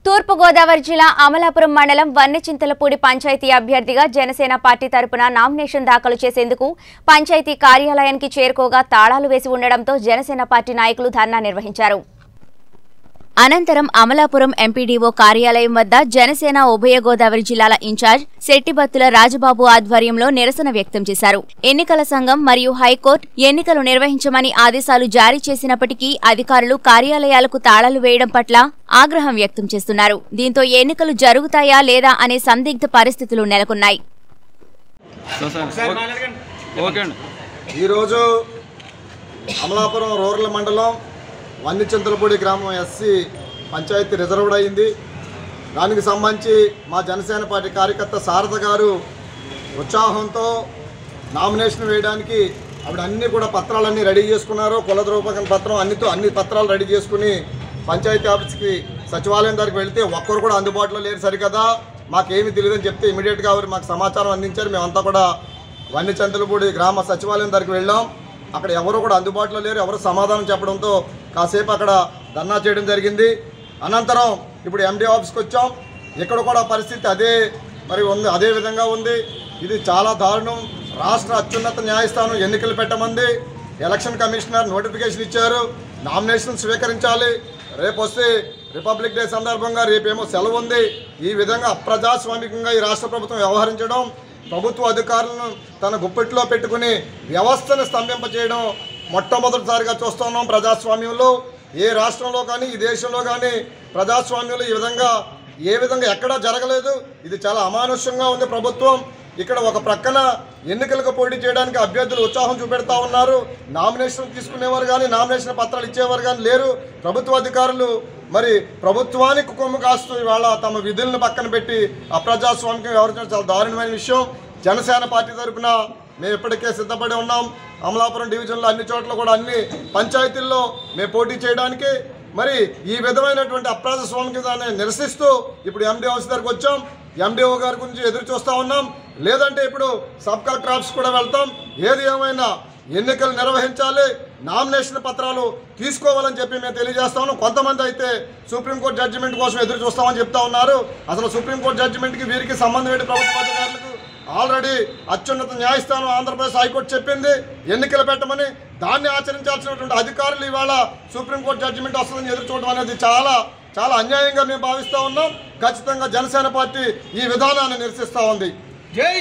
తూర్పుగోదావరి జిల్లా అమలాపురం మండలం వన్నెచింతలపూడి పంచాయతీ అభ్యర్థిగా జనసేన పార్టీ తరపున నామినేషన్ దాఖలు చేసేందుకు పంచాయతీ కార్యాలయానికి చేరుకోగా తాళాలు వేసి ఉండడంతో జనసేన పార్టీ నాయకులు ధర్నా నిర్వహించారు అనంతరం అమలాపురం ఎంపీడీఓ కార్యాలయం వద్ద జనసేన ఉభయ గోదావరి జిల్లాల ఇన్ఛార్జ్ శెట్టిబత్తుల రాజబాబు ఆధ్వర్యంలో నిరసన వ్యక్తం చేశారు ఎన్నికల సంఘం మరియు హైకోర్టు ఎన్నికలు నిర్వహించమని ఆదేశాలు జారీ చేసినప్పటికీ అధికారులు కార్యాలయాలకు తాళాలు వేయడం పట్ల ఆగ్రహం వ్యక్తం చేస్తున్నారు దీంతో ఎన్నికలు జరుగుతాయా లేదా అనే సందిగ్ధ పరిస్థితులు నెలకొన్నాయి సార్ సార్ ఓకే- ఓకే అండి ఈరోజు అమలాపురం రూరల్ మండలం వన్నిచింతలపూడి గ్రామం ఎస్సీ పంచాయతీ రిజర్వ్డ్ అయింది దానికి సంబంధించి మా జనసేన పార్టీ కార్యకర్త శారద గారు ఉత్సాహంతో నామినేషన్ వేయడానికి ఆవిడ అన్ని కూడా పత్రాలన్నీ రెడీ చేసుకున్నారు కుల ధ్రువపకం పత్రం అన్నితో అన్ని పత్రాలు రెడీ చేసుకుని పంచాయతీ ఆఫీస్కి సచివాలయం దగ్గరికి వెళ్తే ఒక్కరు కూడా అందుబాటులో లేరు సరికదా మాకేమీ తెలియదని చెప్తే ఇమీడియట్గా ఆవిడ మాకు సమాచారం అందించారు మేమంతా కూడా వన్యచంద్రపూడి గ్రామ సచివాలయం దగ్గరికి వెళ్ళాం అక్కడ ఎవరు కూడా అందుబాటులో లేరు ఎవరు సమాధానం చెప్పడంతో కాసేపు అక్కడ ధర్నా చేయడం జరిగింది అనంతరం ఇప్పుడు ఎండి ఆఫీస్కి వచ్చాం ఇక్కడ కూడా పరిస్థితి అదే మరి ఉంది అదే విధంగా ఉంది ఇది చాలా దారుణం రాష్ట్ర అత్యున్నత న్యాయస్థానం ఎన్నికలు పెట్టమంది ఎలక్షన్ కమిషనర్ నోటిఫికేషన్ ఇచ్చారు నామినేషన్ స్వీకరించాలి రేపు వస్తే రిపబ్లిక్ డే సందర్భంగా రేపేమో సెలవు ఉంది ఈ విధంగా అప్రజాస్వామికంగా ఈ రాష్ట్ర ప్రభుత్వం వ్యవహరించడం ప్రభుత్వ అధికారులను తన గుప్పెట్లో పెట్టుకుని వ్యవస్థను స్తంభింపజేయడం మొట్టమొదటిసారిగా చూస్తున్నాం ప్రజాస్వామ్యంలో ఏ రాష్ట్రంలో కానీ ఈ దేశంలో కానీ ప్రజాస్వామ్యంలో ఈ విధంగా ఏ విధంగా ఎక్కడా జరగలేదు ఇది చాలా అమానుష్యంగా ఉంది ప్రభుత్వం ఇక్కడ ఒక ప్రక్కన ఎన్నికలకు పోటీ చేయడానికి అభ్యర్థులు ఉత్సాహం చూపెడతా ఉన్నారు నామినేషన్ తీసుకునేవారు కానీ నామినేషన్ పత్రాలు ఇచ్చేవారు కానీ లేరు ప్రభుత్వ అధికారులు మరి ప్రభుత్వానికి కొమ్ము కాస్తూ ఇవాళ తమ విధులను పక్కన పెట్టి అప్రజాస్వామికం వ్యవహరించడం చాలా దారుణమైన విషయం జనసేన పార్టీ తరపున మేము ఇప్పటికే సిద్ధపడి ఉన్నాం అమలాపురం డివిజన్లో అన్ని చోట్ల కూడా అన్ని పంచాయతీల్లో మేము పోటీ చేయడానికి మరి ఈ విధమైనటువంటి అప్రజాస్వామికాన్ని నిరసిస్తూ ఇప్పుడు ఎండి హౌస్ దగ్గరకు వచ్చాం ఎండిఓ గారి గురించి ఎదురు చూస్తూ ఉన్నాం లేదంటే ఇప్పుడు సబ్ కలెక్టర్ ఆఫీస్ కూడా వెళ్తాం ఏది ఏమైనా ఎన్నికలు నిర్వహించాలి నామినేషన్ పత్రాలు తీసుకోవాలని చెప్పి మేము తెలియజేస్తాము కొంతమంది అయితే సుప్రీంకోర్టు జడ్జిమెంట్ కోసం ఎదురు చూస్తామని చెప్తా ఉన్నారు అసలు సుప్రీంకోర్టు జడ్జిమెంట్కి వీరికి సంబంధం ఏంటి ప్రభుత్వ అధికారులకు ఆల్రెడీ అత్యున్నత న్యాయస్థానం ఆంధ్రప్రదేశ్ హైకోర్టు చెప్పింది ఎన్నికలు పెట్టమని దాన్ని ఆచరించాల్సినటువంటి అధికారులు ఇవాళ సుప్రీంకోర్టు జడ్జిమెంట్ వస్తుందని ఎదురు చూడడం అనేది చాలా చాలా అన్యాయంగా మేము భావిస్తూ ఉన్నాం ఖచ్చితంగా జనసేన పార్టీ ఈ విధానాన్ని నిరసిస్తూ ఉంది